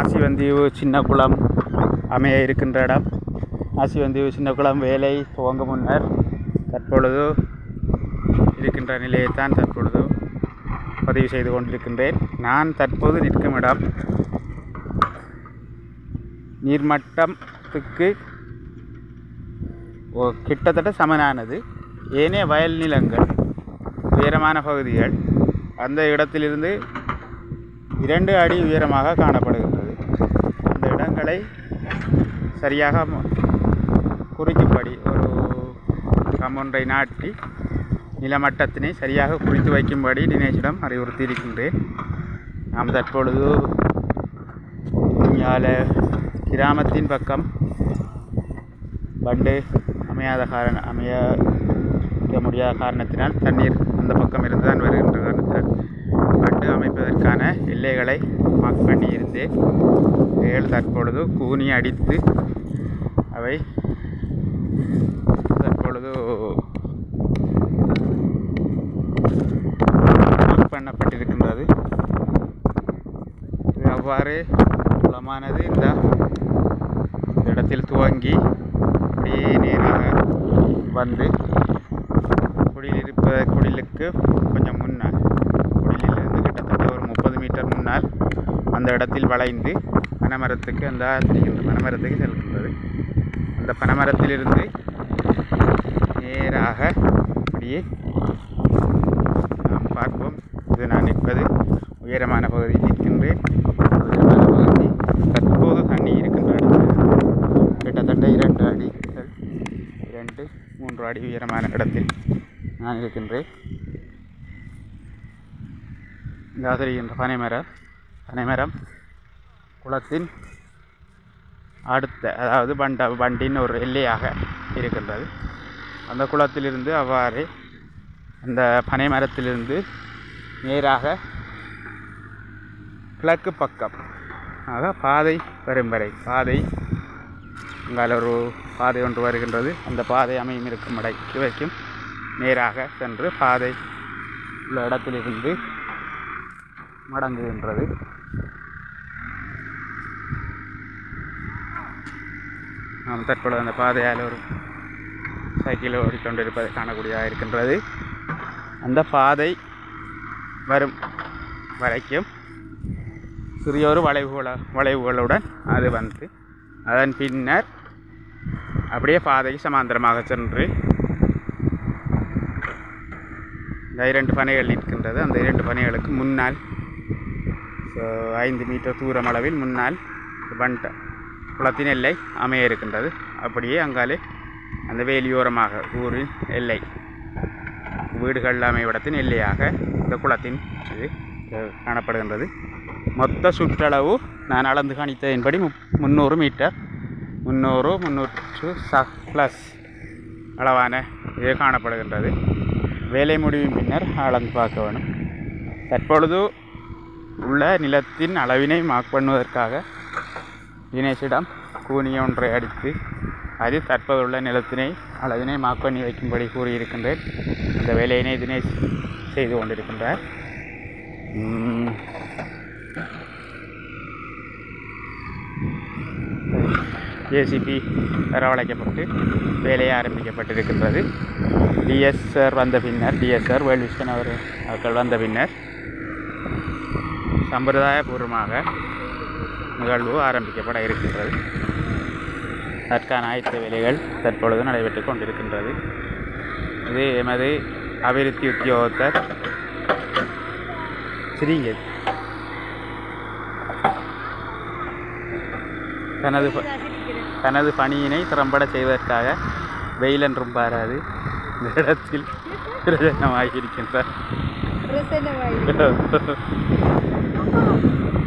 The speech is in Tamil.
ஆசிவந்தீவு சின்ன குளம் அமைய இருக்கின்ற இடம் ஆசிவந்தீவு சின்ன குளம் வேலை துவங்க முன்னர் தற்பொழுது இருக்கின்ற நிலையைத்தான் தற்பொழுது பதிவு செய்து கொண்டிருக்கின்றேன் நான் தற்போது நிற்கும் இடம் நீர்மட்டத்துக்கு ஓ- கிட்டத்தட்ட சமனானது ஏனைய வயல் நிலங்கள் உயரமான பகுதிகள் அந்த இடத்திலிருந்து இரண்டு அடி உயரமாக காணப்படுகின்றது அந்த இடங்களை சரியாக ம- குறிக்கும்படி ஒரு கமொன்றை நாட்டி நிலமட்டத்தினை சரியாக குறித்து வைக்கும்படி தினேஷிடம் அறிவுறுத்தி இருக்கின்றேன் நாம் தற்பொழுது இங்கால கிராமத்தின் பக்கம் பண்டு அமையாத காரண அமைய முடியாத காரணத்தினால் தண்ணீர் அந்த பக்கம் இருந்து தான் வருகின்ற காரணத்தினால் பண்டு அமைப்பதற்கான எல்லைகளை மார்க் பண்ணி இருந்தேன் இவைகள் தற்பொழுது கூனி அடித்து அவை தற்பொழுது மார்க் பண்ணப்பட்டிருக்கின்றது இது அவ்வாறு குளமானது இந்த இந்த இடத்தில் துவங்கி அப்படியே நேராக வந்து குடியில் இருப்ப குடிலுக்கு கொஞ்சம் முன்னால் குடிலிலிருந்து கிட்டத்தட்ட ஒரு முப்பது மீட்டர் முன்னால் அந்த இடத்தில் வளைந்து பனைமரத்துக்கு அந்த தெரிகின்ற பனைமரத்துக்கு செல்கின்றது அந்த பனைமரத்திலிருந்து நேராக அப்படியே நாம் பார்ப்போம் இது நான் நிற்பது உயரமான பகுதியில் நிற்கின்றேன் உயரமான பகுதி தற்போது தண்ணி இருக்கின்ற இடத்தில் கிட்டத்தட்ட இரண்டு அடிகள் இரண்டு மூன்று அடி உயரமான இடத்தில் நான் இருக்கின்றேன் இந்த தெரிகின்ற பனைமரம் பனைமரம் குளத்தின் அடுத்த அதாவது பண்ட பண்டின் ஒரு எல்லையாக இருக்கின்றது அந்த குளத்திலிருந்து அவ்வாறு அந்த பனை மரத்திலிருந்து நேராக கிழக்கு பக்கம் ஆக பாதை வரும் வரை பாதை அங்கால ஒரு பாதை ஒன்று வருகின்றது அந்த பாதை அமையும் இருக்கும் இடைக்கு வரைக்கும் நேராக சென்று பாதை உள்ள இடத்திலிருந்து மடங்குகின்றது நாம் தற்பொழுது அந்த பாதையால் ஒரு சைக்கிள் ஓடிக்கொண்டிருப்பதை காணக்கூடியதாக இருக்கின்றது அந்த பாதை வரும் வரைக்கும் சிறியொரு வளைவுகள வளைவுகளுடன் அது வந்து அதன் பின்னர் அப்படியே பாதைக்கு சமாந்தரமாக சென்று இந்த இரண்டு பனைகள் நிற்கின்றது அந்த இரண்டு பனைகளுக்கு முன்னால் ஸோ ஐந்து மீட்டர் தூரம் அளவில் முன்னால் பண்ட குளத்தின் எல்லை அமைய இருக்கின்றது அப்படியே அங்காலே அந்த வேலியோரமாக ஊரின் எல்லை வீடுகள் அமைவிடத்தின் எல்லையாக இந்த குளத்தின் இது அஹ், காணப்படுகின்றது மொத்த சுற்றளவு நான் அளந்து கணித்ததின்படி முப் முந்நூறு மீட்டர் முந்நூறு முந்நூற்று ச ப்ளஸ் அளவான இது காணப்படுகின்றது வேலை முடிவின் பின்னர் அளந்து பார்க்க வேணும் தற்பொழுது உள்ள நிலத்தின் அளவினை மார்க் பண்ணுவதற்காக தினேஷிடம் கூனி ஒன்றை அடித்து அது தற்போதுள்ள நிலத்தினை அளவினை மார்க் பண்ணி வைக்கும்படி கூறியிருக்கின்றேன் அந்த வேலையினை தினேஷ் செய்து கொண்டிருக்கின்றார் உம், ஜேசிபி வரவழைக்கப்பட்டு வேலை ஆரம்பிக்கப்பட்டிருக்கின்றது டிஎஸ்ஆர் வந்த பின்னர் டிஎஸ்ஆர் வேல்விஸ்டன் அவர் அவர்கள் வந்த பின்னர் சம்பிரதாயபூர்வமாக நிகழ்வு ஆரம்பிக்கப்பட இருக்கின்றது அதற்கான ஆயத்த வேலைகள் தற்பொழுது நடைபெற்றுக் கொண்டிருக்கின்றது இது எமது அபிவிருத்தி உத்தியோகத்தர் சிறியது தனது ப- தனது பணியினை திறம்பட செய்வதற்காக வெயிலென்றும் பாராது இந்த இடத்தில் பிரயோஜனமாகி இருக்கின்றார் பிரசன்னமாயி